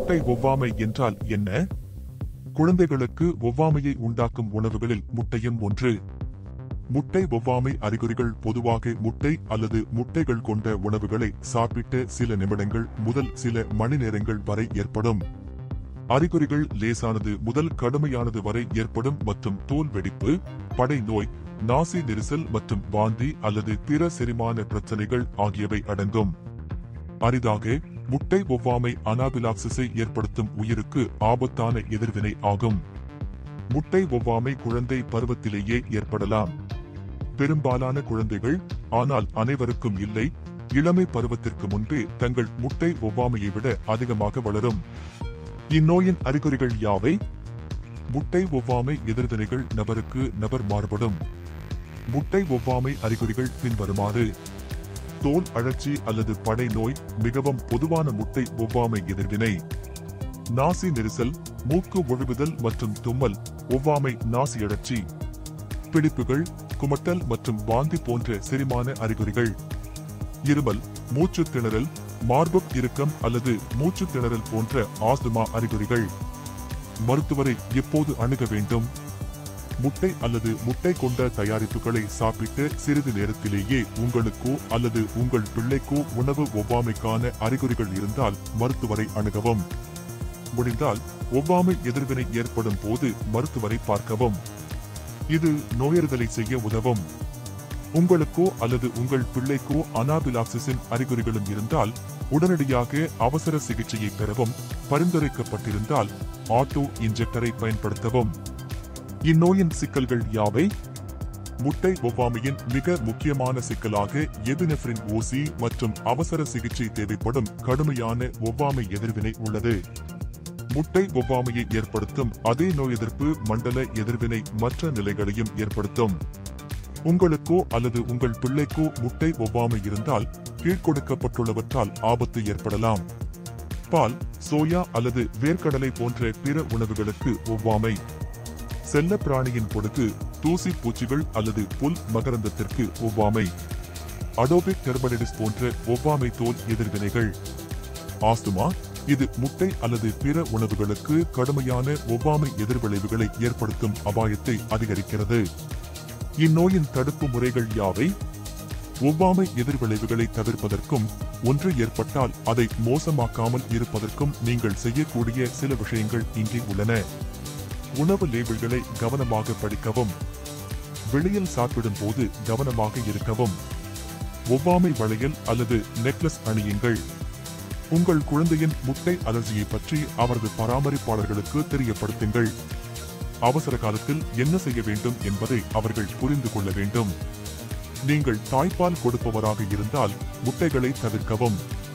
முட்டை ஒவ்வாமை என்றால் என்ன குழந்தைகளுக்கு ஒவ்வாமையை உண்டாக்கும் உணவுகளில் முட்டையும் ஒன்று முட்டை ஒவ்வாமை அறிகுறிகள் பொதுவாக முட்டை அல்லது முட்டைகள் கொண்ட உணவுகளை சாப்பிட்ட சில நிமிடங்கள் முதல் சில மணி நேரங்கள் வரை ஏற்படும் அறிகுறிகள் லேசானது முதல் கடுமையானது வரை ஏற்படும் மற்றும் தோல் வெடிப்பு படை நோய் நாசி நெரிசல் மற்றும் வாந்தி அல்லது பிற செரிமான பிரச்சனைகள் ஆகியவை அடங்கும் அரிதாக முட்டை ஒவ்வாமை அனாபிலாக்சிஸை ஏற்படுத்தும் உயிருக்கு ஆபத்தான எதிர்வினை ஆகும் முட்டை ஒவ்வாமை குழந்தை பருவத்திலேயே ஏற்படலாம் பெரும்பாலான குழந்தைகள் ஆனால் அனைவருக்கும் இல்லை இளமை பருவத்திற்கு முன்பே தங்கள் முட்டை ஒவ்வாமையை விட அதிகமாக வளரும் இந்நோயின் அறிகுறிகள் யாவை முட்டை ஒவ்வாமை எதிர்வினைகள் நபருக்கு நபர் மாறுபடும் முட்டை ஒவ்வாமை அறிகுறிகள் பின்வருமாறு தோல் அழற்சி அல்லது படை நோய் மிகவும் பொதுவான முட்டை ஒவ்வாமை எதிர்வினை நாசி நெரிசல் மூக்கு ஒழுகுதல் மற்றும் தும்மல் ஒவ்வாமை நாசி அழற்சி பிடிப்புகள் குமட்டல் மற்றும் வாந்தி போன்ற செரிமான அறிகுறிகள் இருமல் மூச்சு திணறல் மார்புக் இறுக்கம் அல்லது மூச்சு திணறல் போன்ற ஆஸ்துமா அறிகுறிகள் மருத்துவரை எப்போது அணுக வேண்டும் முட்டை அல்லது முட்டை கொண்ட தயாரிப்புகளை சாப்பிட்ட சிறிது நேரத்திலேயே உங்களுக்கோ அல்லது உங்கள் பிள்ளைக்கோ உணவு ஒவ்வாமைக்கான அறிகுறிகள் இருந்தால் மருத்துவரை அணுகவும் முடிந்தால் ஒவ்வாமை எதிர்வினை ஏற்படும் போது மருத்துவரை பார்க்கவும் இது நோயறிதலை செய்ய உதவும் உங்களுக்கோ அல்லது உங்கள் பிள்ளைக்கோ அனாபிலாக்சிஸின் அறிகுறிகளும் இருந்தால் உடனடியாக அவசர சிகிச்சையை பெறவும் பரிந்துரைக்கப்பட்டிருந்தால் ஆட்டோ இன்ஜெக்டரை பயன்படுத்தவும் இந்நோயின் சிக்கல்கள் யாவை முட்டை ஒவ்வாமையின் மிக முக்கியமான சிக்கலாக எபினெஃப்ரின் ஊசி மற்றும் அவசர சிகிச்சை தேவைப்படும் கடுமையான ஒவ்வாமை எதிர்வினை உள்ளது முட்டை ஒவ்வாமையை ஏற்படுத்தும் அதே நோய் எதிர்ப்பு மண்டல எதிர்வினை மற்ற நிலைகளையும் ஏற்படுத்தும் உங்களுக்கோ அல்லது உங்கள் பிள்ளைக்கோ முட்டை ஒவ்வாமை இருந்தால் கீழ்கொடுக்கப்பட்டுள்ளவற்றால் ஆபத்து ஏற்படலாம் பால் சோயா அல்லது வேர்க்கடலை போன்ற பிற உணவுகளுக்கு ஒவ்வாமை செல்ல பிராணியின் கொடுக்கு தூசி பூச்சிகள் அல்லது புல் மகரந்தத்திற்கு ஒவ்வாமை அடோபிக் டெர்படைடிஸ் போன்ற ஒவ்வாமை தோல் எதிர்வினைகள் ஆஸ்துமா இது முட்டை அல்லது பிற உணவுகளுக்கு கடுமையான ஒவ்வாமை எதிர்விளைவுகளை ஏற்படுத்தும் அபாயத்தை அதிகரிக்கிறது இந்நோயின் தடுப்பு முறைகள் யாவை ஒவ்வாமை எதிர்விளைவுகளை தவிர்ப்பதற்கும் ஒன்று ஏற்பட்டால் அதை மோசமாக்காமல் இருப்பதற்கும் நீங்கள் செய்யக்கூடிய சில விஷயங்கள் இங்கே உள்ளன உணவு லேபிள்களை கவனமாக படிக்கவும் வெளியில் சாப்பிடும் போது கவனமாக இருக்கவும் ஒவ்வாமை வளையல் அல்லது நெக்லஸ் அணியுங்கள் உங்கள் குழந்தையின் முட்டை அலர்ஜியை பற்றி அவரது பராமரிப்பாளர்களுக்கு தெரியப்படுத்துங்கள் அவசர காலத்தில் என்ன செய்ய வேண்டும் என்பதை அவர்கள் புரிந்து கொள்ள வேண்டும் நீங்கள் தாய்ப்பால் கொடுப்பவராக இருந்தால் முட்டைகளை தவிர்க்கவும்